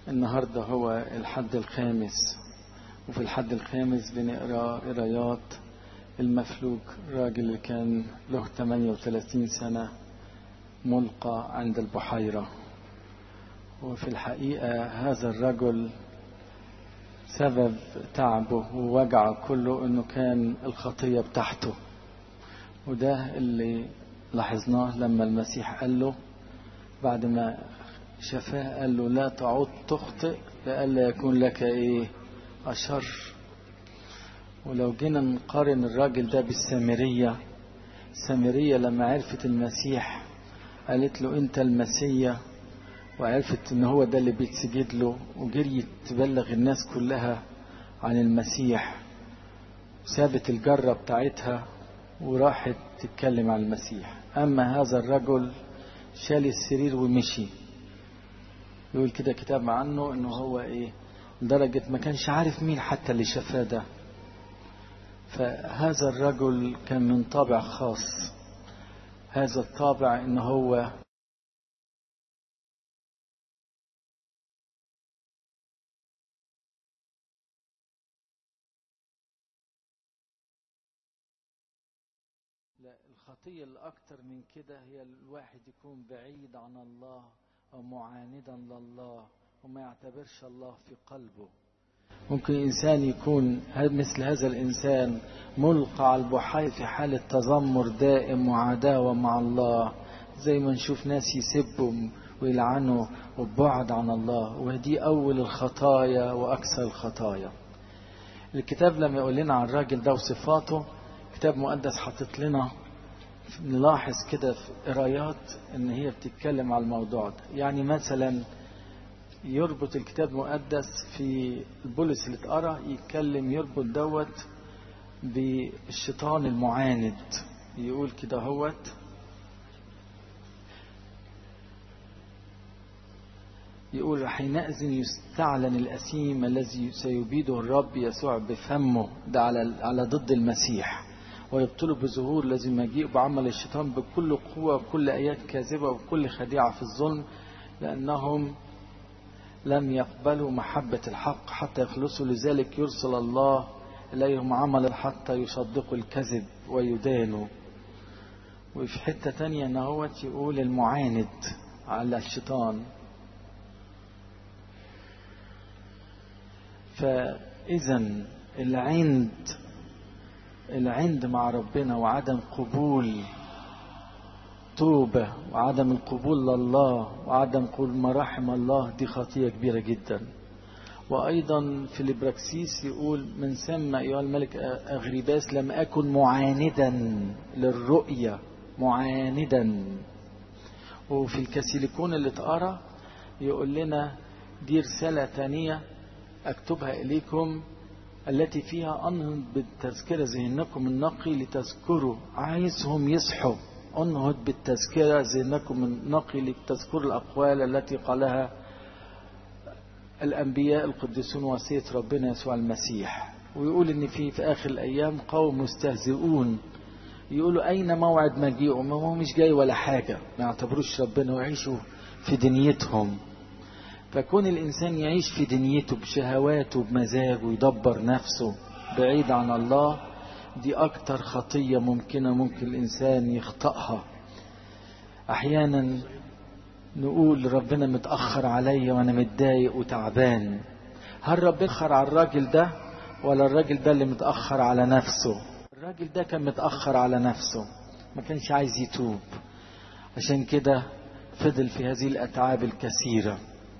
النهاردة هو الحد الخامس وفي الحد الخامس بنقرا قرايات المفلوج الراجل اللي كان له 38 سنة ملقى عند البحيرة وفي الحقيقة هذا الرجل سبب تعبه ووجعه كله انه كان الخطية بتاعته وده اللي لاحظناه لما المسيح قال له بعد ما شفاه قال له لا تعود تخطئ لئلا يكون لك ايه أشر ولو جينا نقارن الراجل ده بالسامرية السامرية لما عرفت المسيح قالت له انت المسيا وعرفت ان هو ده اللي بيتسجد له وجريت تبلغ الناس كلها عن المسيح سابت الجرة بتاعتها وراحت تتكلم عن المسيح اما هذا الرجل شال السرير ومشي يقول كده كتاب عنه انه هو ايه لدرجة ما كانش عارف مين حتى اللي شافاه ده فهذا الرجل كان من طابع خاص هذا الطابع ان هو لا الخطية الأكتر من كده هي الواحد يكون بعيد عن الله أو معاندا لله وما يعتبرش الله في قلبه ممكن إنسان يكون مثل هذا الإنسان ملقى على البحير في حالة تذمر دائم وعداوة مع الله زي ما نشوف ناس يسبوا ويلعنوا وبعد عن الله ودي أول الخطايا وأكثر الخطايا الكتاب لما يقول لنا عن الراجل ده وصفاته كتاب مقدس حاطط لنا نلاحظ كده في قرايات ان هي بتتكلم على الموضوع ده يعني مثلا يربط الكتاب المقدس في البولس اللي اتقرا يتكلم يربط دوت بالشيطان المعاند يقول كده هوت يقول حينئذ يستعلن الأسيم الذي سيبيده الرب يسوع بفمه ده على على ضد المسيح ويبطله بظهور الذي مجيء بعمل الشيطان بكل قوة وكل آيات كاذبة وكل خديعة في الظلم لأنهم لم يقبلوا محبة الحق حتى يخلصوا لذلك يرسل الله إليهم عملا حتى يصدقوا الكذب ويدانوا وفي حتة تانية نهوت يقول المعاند على الشيطان فإذا العند العند مع ربنا وعدم قبول توبة وعدم القبول لله وعدم قبول مراحم الله دي خطية كبيرة جدا وأيضا في الإبراكسيس يقول من ثم أيها الملك أغريباس لم أكن معاندا للرؤية معاندا وفي الكاسيليكون اللي اتقرا يقول لنا دي رسالة تانية أكتبها إليكم التي فيها أنهض بالتذكرة ذهنكم النقي لتذكروا عايزهم يصحوا انهض بالتذكرة ذهنكم النقي لتذكروا الأقوال التي قالها الأنبياء القديسون وصية ربنا يسوع المسيح ويقول إن في في آخر الأيام قوم مستهزئون يقولوا أين موعد مجيئه ما هو مش جاي ولا حاجة ما يعتبروش ربنا ويعيشوا في دنيتهم فكون الإنسان يعيش في دنيته بشهواته بمزاجه يدبر نفسه بعيد عن الله دي أكتر خطية ممكنة ممكن الإنسان يخطئها أحيانا نقول ربنا متأخر عليا وأنا متضايق وتعبان هل ربنا متأخر على الراجل ده ولا الراجل ده اللي متأخر على نفسه الراجل ده كان متأخر على نفسه ما كانش عايز يتوب عشان كده فضل في هذه الأتعاب الكثيرة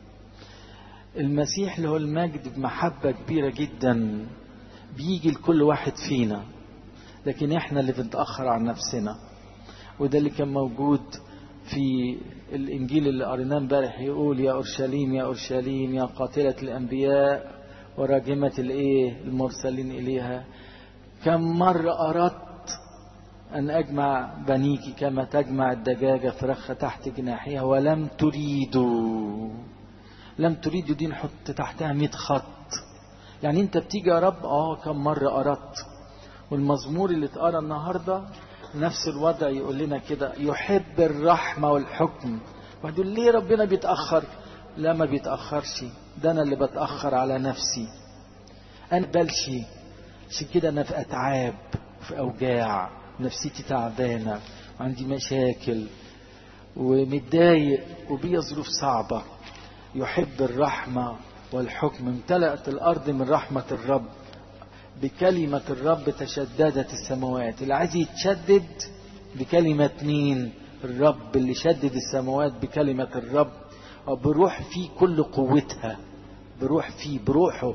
المسيح له المجد بمحبة كبيرة جدا بيجي لكل واحد فينا لكن احنا اللي بنتأخر عن نفسنا وده اللي كان موجود في الإنجيل اللي قريناه امبارح يقول يا أورشليم يا أورشليم يا قاتلة الأنبياء وراجمة الإيه المرسلين إليها كم مرة أردت أن أجمع بنيك كما تجمع الدجاجة فرخة تحت جناحها ولم تريدوا لم تريدوا دي نحط تحتها 100 خط يعني انت بتيجي يا رب اه كم مرة أردت والمزمور اللي اتقرا النهارده نفس الوضع يقول لنا كده يحب الرحمة والحكم واحد يقول ليه ربنا بيتأخر لا ما بيتأخرش ده أنا اللي بتأخر على نفسي أنا بلشي عشان كده أنا في أتعاب في أوجاع نفسيتي تعبانة وعندي مشاكل ومتضايق وبيا ظروف صعبة يحب الرحمة والحكم امتلأت الأرض من رحمة الرب بكلمة الرب تشددت السماوات اللي عايز يتشدد بكلمة مين الرب اللي شدد السماوات بكلمة الرب وبروح فيه كل قوتها بروح فيه بروحه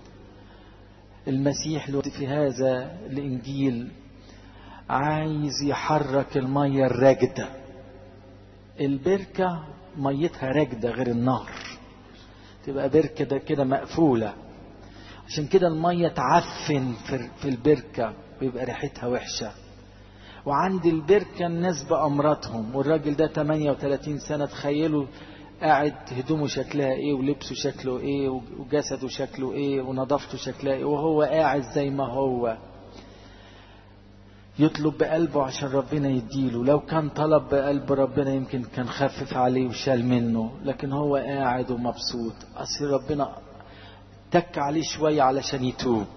المسيح في هذا الإنجيل عايز يحرك المية الراجدة البركة ميتها راجدة غير النهر تبقى بركة ده كده مقفولة عشان كده المية تعفن في البركة ويبقى ريحتها وحشة وعند البركة الناس بأمراتهم والراجل ده 38 سنة تخيلوا قاعد هدومه شكلها ايه ولبسه شكله ايه وجسده شكله ايه ونظافته شكلها ايه وهو قاعد زي ما هو يطلب بقلبه عشان ربنا يديله لو كان طلب بقلب ربنا يمكن كان خفف عليه وشال منه لكن هو قاعد ومبسوط اصل ربنا تك عليه شوية علشان يتوب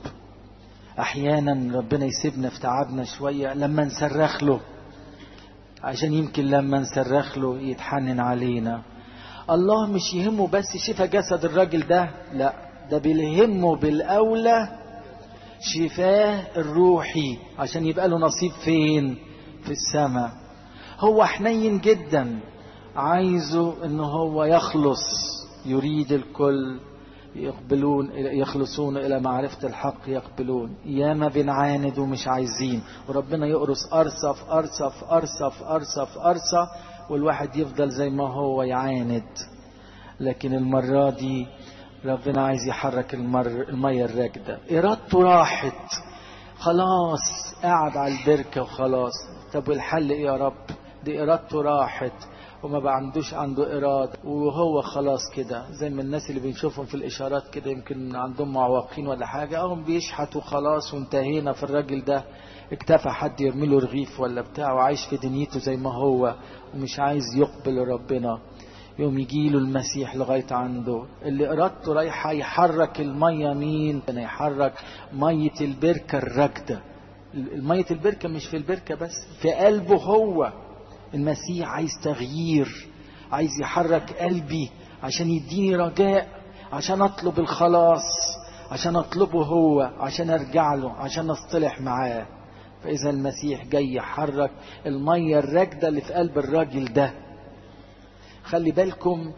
احيانا ربنا يسيبنا في تعبنا شوية لما نصرخ له عشان يمكن لما نصرخ له يتحنن علينا الله مش يهمه بس شفا جسد الراجل ده لا ده بيهمه بالاولى شفاه الروحي عشان يبقى له نصيب فين في السماء هو حنين جدا عايزه ان هو يخلص يريد الكل يقبلون يخلصون الى معرفه الحق يقبلون ياما بنعاند ومش عايزين وربنا يقرص قرصه في قرصه في قرصه في قرصه في قرصه والواحد يفضل زي ما هو يعاند لكن المره دي ربنا عايز يحرك المر المية الراكدة إرادته راحت خلاص قاعد على البركة وخلاص طب والحل إيه يا رب دي إرادته راحت وما بقى عندوش عنده إرادة وهو خلاص كده زي ما الناس اللي بنشوفهم في الإشارات كده يمكن عندهم معوقين ولا حاجة هم بيشحتوا خلاص وانتهينا في الراجل ده اكتفى حد يرمي له رغيف ولا بتاع وعايش في دنيته زي ما هو ومش عايز يقبل ربنا يوم يجي له المسيح لغاية عنده اللي إرادته رايحة يحرك المية مين أنا يحرك مية البركة الراكدة المية البركة مش في البركة بس في قلبه هو المسيح عايز تغيير عايز يحرك قلبي عشان يديني رجاء عشان أطلب الخلاص عشان أطلبه هو عشان أرجع له عشان أصطلح معاه فإذا المسيح جاي يحرك المية الراكدة اللي في قلب الراجل ده خلي بالكم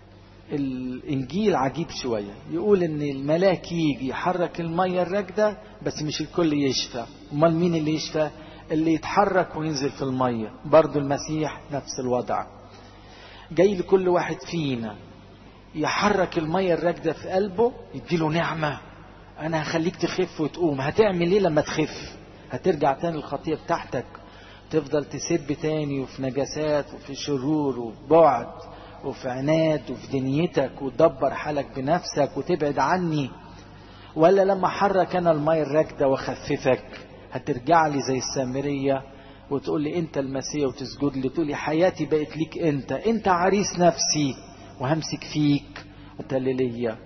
الانجيل عجيب شويه يقول ان الملاك يجي يحرك الميه الراكده بس مش الكل يشفى امال مين اللي يشفى اللي يتحرك وينزل في الميه برضو المسيح نفس الوضع جاي لكل واحد فينا يحرك الميه الراكده في قلبه يديله نعمه انا هخليك تخف وتقوم هتعمل ايه لما تخف هترجع تاني الخطيه بتاعتك تفضل تسب تاني وفي نجاسات وفي شرور وفي بعد وفي عناد وفي دنيتك وتدبر حالك بنفسك وتبعد عني ولا لما حرك انا المية الراكدة واخففك هترجع لي زي السامرية وتقول لي انت المسيح وتسجد لي تقول لي حياتي بقت ليك انت انت عريس نفسي وهمسك فيك وانت اللي ليا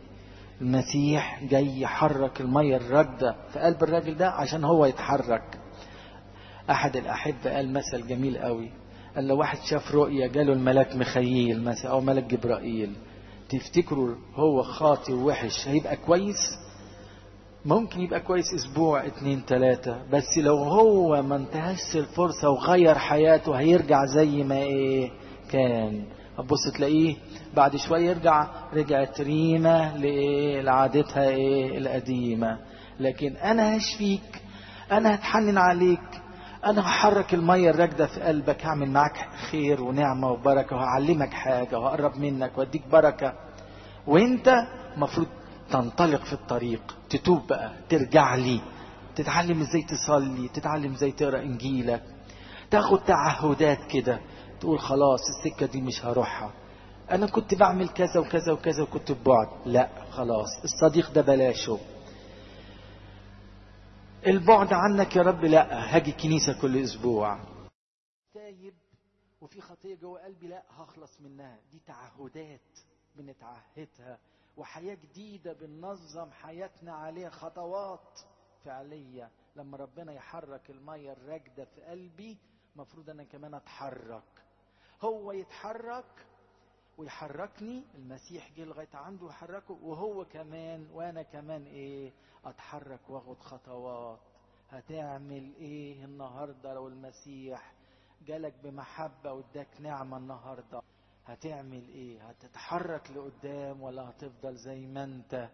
المسيح جاي يحرك المية الراكدة في قلب الراجل ده عشان هو يتحرك احد الاحبه قال مثل جميل قوي قال لو واحد شاف رؤيا جاله الملاك مخيل مثلا او ملك جبرائيل تفتكروا هو خاطي ووحش هيبقى كويس ممكن يبقى كويس اسبوع اتنين تلاتة بس لو هو ما انتهزش الفرصة وغير حياته هيرجع زي ما ايه كان هتبص تلاقيه بعد شوية يرجع رجعت ريمة لإيه لعادتها إيه القديمة لكن أنا هشفيك أنا هتحنن عليك أنا هحرك المية الراكدة في قلبك هعمل معاك خير ونعمة وبركة وهعلمك حاجة وهقرب منك واديك بركة وانت المفروض تنطلق في الطريق تتوب بقى ترجع لي تتعلم ازاي تصلي تتعلم ازاي تقرا انجيلك تاخد تعهدات كده تقول خلاص السكة دي مش هروحها انا كنت بعمل كذا وكذا وكذا وكنت ببعد لا خلاص الصديق ده بلاشه البعد عنك يا رب لا هاجي الكنيسة كل اسبوع تايب وفي خطية جوه قلبي لا هخلص منها دي تعهدات بنتعهدها وحياة جديدة بننظم حياتنا عليها خطوات فعلية لما ربنا يحرك المية الراكدة في قلبي مفروض أنا كمان أتحرك هو يتحرك ويحركني المسيح جه لغايه عنده ويحركه وهو كمان وانا كمان ايه اتحرك واخد خطوات هتعمل ايه النهارده لو المسيح جالك بمحبه واداك نعمه النهارده هتعمل ايه هتتحرك لقدام ولا هتفضل زي ما انت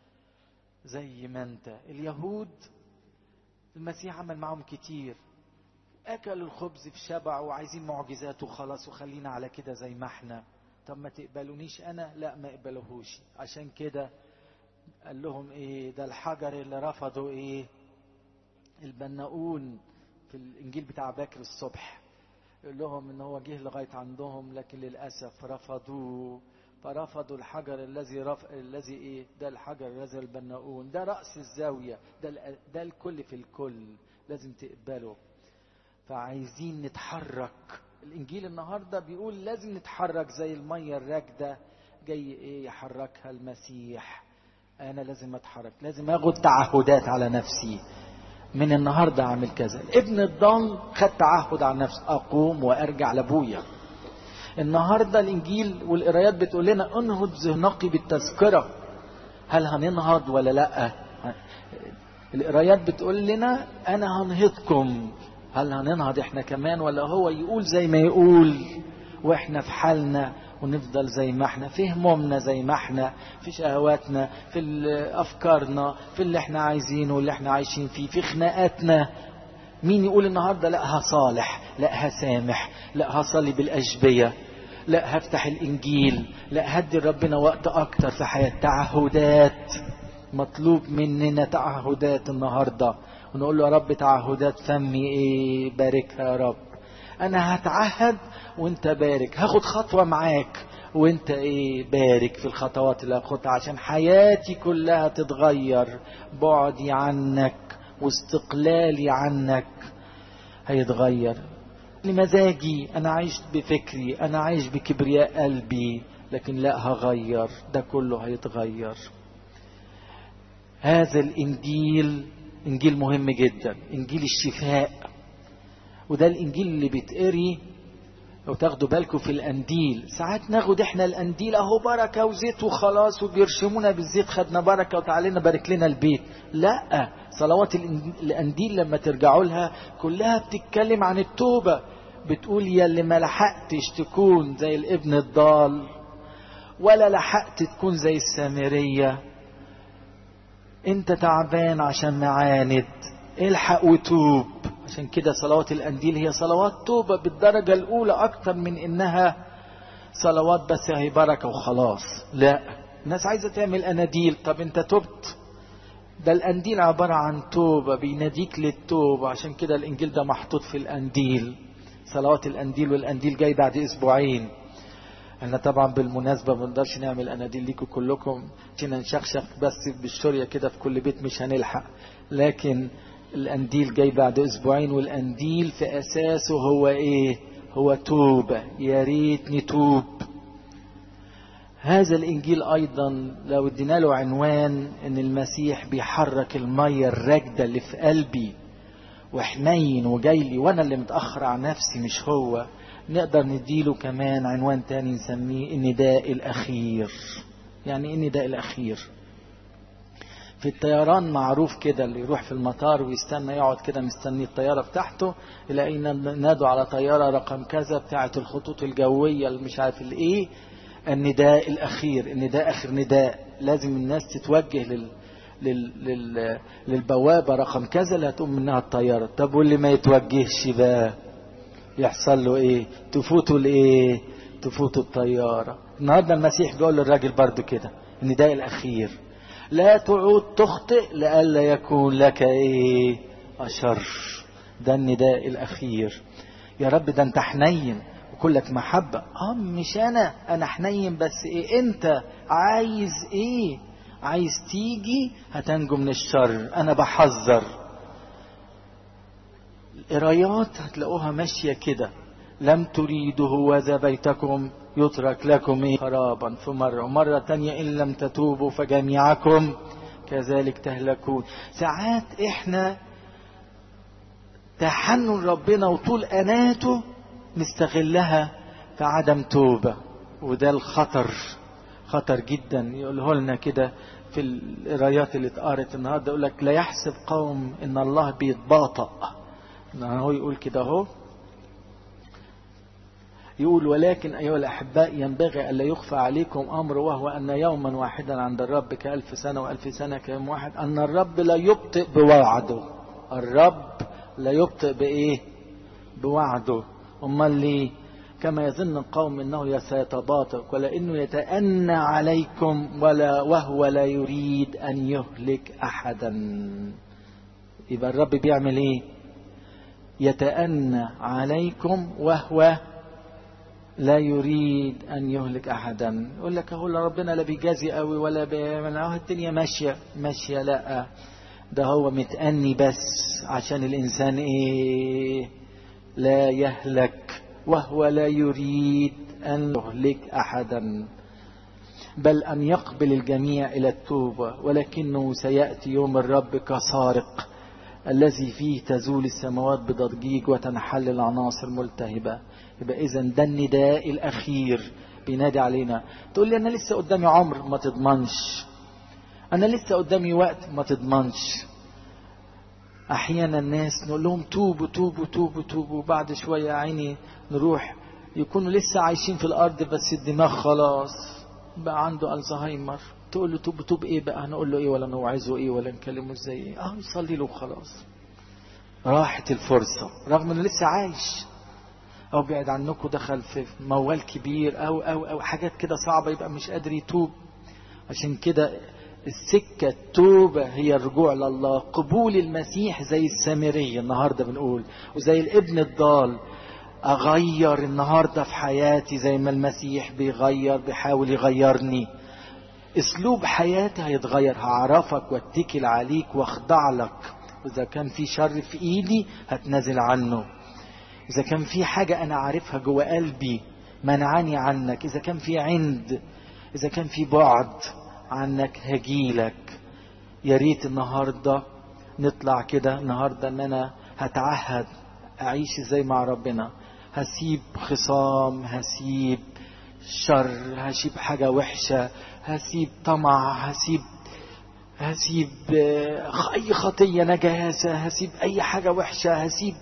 زي ما انت اليهود المسيح عمل معهم كتير اكلوا الخبز في شبع وعايزين معجزات وخلاص وخلينا على كده زي ما احنا طب ما تقبلونيش انا لا ما يقبلوهوش عشان كده قال لهم ايه ده الحجر اللي رفضوا ايه البناؤون في الانجيل بتاع باكر الصبح يقول لهم ان هو جه لغايه عندهم لكن للاسف رفضوه فرفضوا الحجر الذي رف... الذي ايه ده الحجر الذي البناؤون ده راس الزاويه ده ال... ده الكل في الكل لازم تقبله فعايزين نتحرك الانجيل النهارده بيقول لازم نتحرك زي الميه الراكده جاي ايه يحركها المسيح انا لازم اتحرك لازم اخد تعهدات على نفسي من النهارده اعمل كذا ابن الضال خد تعهد على نفسه اقوم وارجع لابويا النهارده الانجيل والقرايات بتقول لنا انهض ذهنقي بالتذكره هل هننهض ولا لا القرايات بتقول لنا انا هنهضكم هل هننهض احنا كمان ولا هو يقول زي ما يقول واحنا في حالنا ونفضل زي ما احنا في همومنا زي ما احنا في شهواتنا في افكارنا في اللي احنا عايزينه واللي احنا عايشين فيه في خناقاتنا مين يقول النهارده لا هصالح لا هسامح لا هصلي بالاشبيه لا هفتح الانجيل لا هدي ربنا وقت اكتر في حياه تعهدات مطلوب مننا تعهدات النهارده ونقول له يا رب تعهدات فمي ايه باركها يا رب انا هتعهد وانت بارك هاخد خطوة معاك وانت ايه بارك في الخطوات اللي هاخدها عشان حياتي كلها تتغير بعدي عنك واستقلالي عنك هيتغير لمزاجي انا عايش بفكري انا عايش بكبرياء قلبي لكن لا هغير ده كله هيتغير هذا الانجيل انجيل مهم جدا انجيل الشفاء وده الانجيل اللي بيتقري لو تاخدوا بالكم في القنديل ساعات ناخد احنا القنديل اهو بركه وزيت وخلاص وبيرشمونا بالزيت خدنا بركه وتعالينا بارك لنا البيت لا صلوات القنديل لما ترجعوا لها كلها بتتكلم عن التوبه بتقول يا اللي ما لحقتش تكون زي الابن الضال ولا لحقت تكون زي السامريه انت تعبان عشان معاند الحق وتوب عشان كده صلوات الأنديل هي صلوات توبة بالدرجة الأولى أكتر من إنها صلوات بس هي بركة وخلاص لا الناس عايزة تعمل أناديل طب أنت تبت ده الأنديل عبارة عن توبة بيناديك للتوبة عشان كده الإنجيل ده محطوط في الأنديل صلوات الأنديل والأنديل جاي بعد أسبوعين احنا طبعا بالمناسبة ما نقدرش نعمل اناديل ليكم كلكم عشان نشخشخ بس بالشورية كده في كل بيت مش هنلحق لكن الانديل جاي بعد اسبوعين والانديل في اساسه هو ايه هو توبة يا ريت نتوب هذا الانجيل ايضا لو ادينا له عنوان ان المسيح بيحرك المية الراكدة اللي في قلبي وحنين وجاي لي وانا اللي متاخر عن نفسي مش هو نقدر نديله كمان عنوان تاني نسميه النداء الاخير يعني ايه النداء الاخير في الطيران معروف كده اللي يروح في المطار ويستنى يقعد كده مستني الطيارة بتاعته يلاقي نادوا على طيارة رقم كذا بتاعة الخطوط الجوية اللي مش عارف الايه النداء الأخير النداء آخر نداء لازم الناس تتوجه لل لل... لل... للبوابة رقم كذا اللي هتقوم منها الطيارة طب واللي ما يتوجهش بقى يحصل له ايه تفوتوا الايه تفوتوا الطيارة النهاردة المسيح بيقول للراجل برضو كده النداء الأخير لا تعود تخطئ لئلا يكون لك ايه أشر ده النداء الأخير يا رب ده انت حنين وكلك محبة اه مش انا انا حنين بس ايه انت عايز ايه عايز تيجي هتنجو من الشر انا بحذر القرايات هتلاقوها ماشية كده لم تريدوا وذا بيتكم يترك لكم إيه خرابا في مرة ومرة تانية إن لم تتوبوا فجميعكم كذلك تهلكون ساعات إحنا تحنن ربنا وطول أناته نستغلها في عدم توبة وده الخطر خطر جدا يقوله لنا كده في القرايات اللي اتقرت النهارده يقول لك لا يحسب قوم ان الله بيتباطأ هو يقول كده اهو يقول ولكن أيها الأحباء ينبغي ألا يخفى عليكم أمر وهو أن يوما واحدا عند الرب كألف سنة وألف سنة كيوم واحد أن الرب لا يبطئ بوعده الرب لا يبطئ بإيه بوعده أمال ليه كما يظن القوم انه سيتباطئ ولانه يتأنى عليكم ولا وهو لا يريد ان يهلك احدا يبقى الرب بيعمل ايه يتأنى عليكم وهو لا يريد ان يهلك احدا يقول لك هو ربنا لا بيجازي قوي ولا بيعمل اهو الدنيا ماشيه ماشيه لا ده هو متأني بس عشان الانسان ايه لا يهلك وهو لا يريد أن يهلك أحدا بل أن يقبل الجميع إلى التوبة ولكنه سيأتي يوم الرب كسارق الذي فيه تزول السماوات بضجيج وتنحل العناصر ملتهبة يبقى إذا ده النداء الأخير بينادي علينا تقول لي أنا لسه قدامي عمر ما تضمنش أنا لسه قدامي وقت ما تضمنش احيانا الناس نقول لهم توبوا توبوا توبوا توبوا وبعد شويه يا عيني نروح يكونوا لسه عايشين في الارض بس الدماغ خلاص بقى عنده الزهايمر تقول له توب توب ايه بقى هنقول له ايه ولا نوعظه ايه ولا نكلمه ازاي ايه اه يصلي له وخلاص راحت الفرصه رغم انه لسه عايش او بعد عنكم دخل في موال كبير او او او حاجات كده صعبه يبقى مش قادر يتوب عشان كده السكة التوبة هي الرجوع لله قبول المسيح زي السامري النهاردة بنقول وزي الابن الضال أغير النهاردة في حياتي زي ما المسيح بيغير بيحاول يغيرني اسلوب حياتي هيتغير هعرفك واتكل عليك واخضع لك واذا كان في شر في ايدي هتنازل عنه اذا كان في حاجة انا عارفها جوه قلبي منعني عنك اذا كان في عند اذا كان في بعد عنك هجيلك يا ريت النهارده نطلع كده النهارده ان انا هتعهد اعيش ازاي مع ربنا هسيب خصام هسيب شر هسيب حاجة وحشة هسيب طمع هسيب هسيب أي خطية نجاسة هسيب أي حاجة وحشة هسيب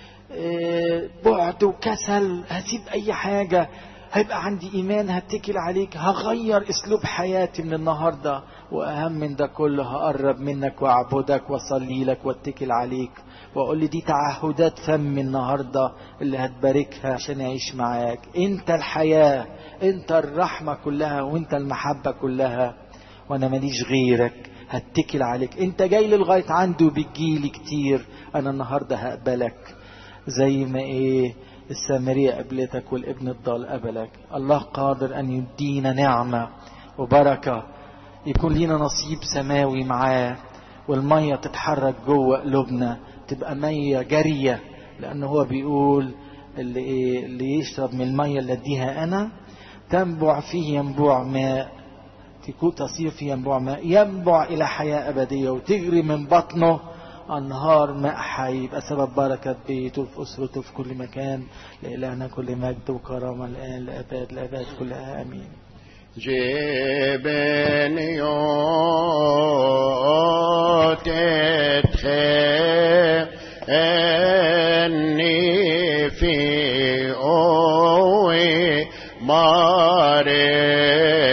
بعد وكسل هسيب أي حاجة هيبقى عندي إيمان هتكل عليك هغير أسلوب حياتي من النهاردة وأهم من ده كله هقرب منك وأعبدك وأصلي لك واتكل عليك وأقول لي دي تعهدات فم النهاردة اللي هتباركها عشان أعيش معاك أنت الحياة أنت الرحمة كلها وأنت المحبة كلها وأنا ماليش غيرك هتكل عليك أنت جاي للغاية عندي وبتجيلي كتير أنا النهاردة هقبلك زي ما إيه السامرية قبلتك والابن الضال قبلك الله قادر أن يدينا نعمة وبركة يكون لينا نصيب سماوي معاه والمية تتحرك جوه قلوبنا تبقى مية جارية لأنه هو بيقول اللي, إيه اللي يشرب من المية اللي اديها أنا تنبع فيه ينبوع ماء تكون تصير فيه ينبوع ماء ينبع إلى حياة أبدية وتجري من بطنه أنهار ماء حي يبقى سبب بركة بيته في أسرته في كل مكان لإلهنا كل مجد وكرامة الآن لأباد لأباد كلها آمين جبنيوت تدخلني في أوي ماري